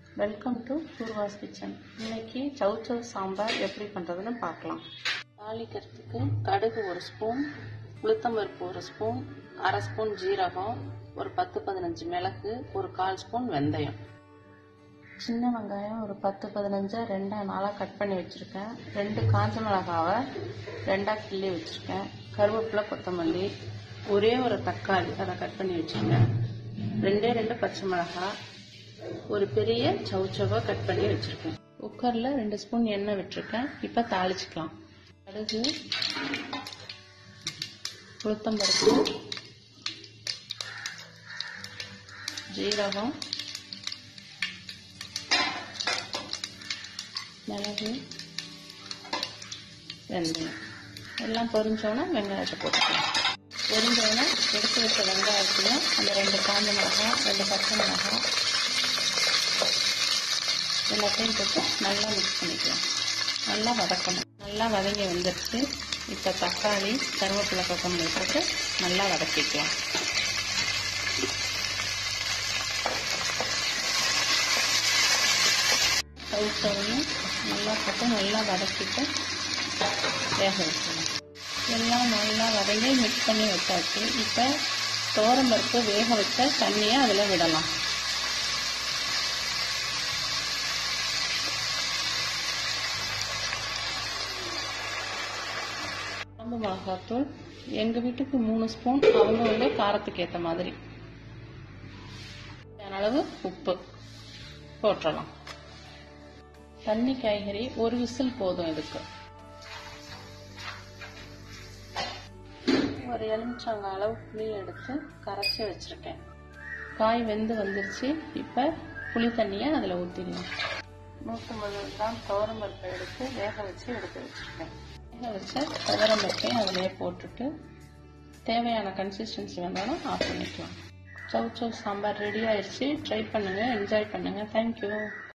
welcome to பூர்வாஸ் kitchen இன்னைக்கு சௌ சௌ சாம்பார் எப்படி பண்ணுறதுன்னு பார்க்கலாம் தாளிக்கிறதுக்கு கடுகு ஒரு ஸ்பூன் உளுத்தம்பருப்பு ஒரு ஸ்பூன் அரை ஸ்பூன் ஜீரகம் ஒரு பத்து பதினஞ்சு மிளகு ஒரு கால் ஸ்பூன் வெந்தயம் சின்ன வெங்காயம் ஒரு பத்து பதினஞ்சா ரெண்டாக நாளாக கட் பண்ணி வச்சுருக்கேன் ரெண்டு காஞ்ச மிளகாவை ரெண்டாக கிள்ளி வச்சுருக்கேன் கருவேப்பிலை கொத்தமல்லி ஒரே ஒரு தக்காளி அதை கட் பண்ணி வச்சுருக்கேன் ரெண்டே ரெண்டு பச்சை மிளகாய் ஒரு பெரிய சவுச்சவை கட் பண்ணி வச்சுருக்கேன் குக்கரில் ரெண்டு ஸ்பூன் எண்ணெய் விட்டுருக்கேன் இப்போ தாளிச்சுக்கலாம் கடுகு உளுத்தம்பருப்பு ஜீரகம் மிளகு வெந்தயம் எல்லாம் பொரிஞ்சோன்னா வெங்காயத்தை போட்டுக்கலாம் பொரிஞ்சோன்னா எடுத்து வச்ச வெங்காயத்தையும் அந்த ரெண்டு காஞ்ச மிளகாய் ரெண்டு பச்சை மிளகாய் எல்லாத்தையும் போட்டு நல்லா மிக்ஸ் பண்ணிக்கலாம் நல்லா வதக்கணும் நல்லா வதங்கி வந்துடுச்சு இப்போ தக்காளி கருவேப்பிலை கொத்தமல்லி போட்டு நல்லா வதக்கிக்கலாம் சவுச்சவையும் நல்லா போட்டு நல்லா வதக்கிட்டு வேக வச்சிடணும் எல்லாம் நல்லா வதங்கி மிக்ஸ் பண்ணி வச்சாச்சு இப்போ தோரம்பருப்பு வேக வச்ச தண்ணியை அதில் விடலாம் குழம்பு மிளகாத்தூள் எங்கள் வீட்டுக்கு மூணு ஸ்பூன் அவங்க வந்து காரத்துக்கு ஏற்ற மாதிரி அளவு உப்பு போட்டுடலாம் தண்ணி காய்கறி ஒரு விசில் போதும் இதுக்கு ஒரு எலுமிச்சங்க அளவு புளி எடுத்து கரைச்சி வச்சிருக்கேன் காய் வெந்து வந்துருச்சு இப்போ புளி தண்ணியை அதில் ஊற்றிடலாம் நூற்றம்பது கிராம் துவரம்பருப்பை எடுத்து வேக வச்சு எடுத்து வச்சிருக்கேன் வேக வச்ச துவரம்பருப்பையும் அதிலே போட்டுட்டு தேவையான கன்சிஸ்டன்சி வந்தாலும் ஆஃப் பண்ணிக்கலாம் சவு சவு சாம்பார் ரெடி ஆயிடுச்சு ட்ரை பண்ணுங்கள் என்ஜாய் பண்ணுங்கள் தேங்க்யூ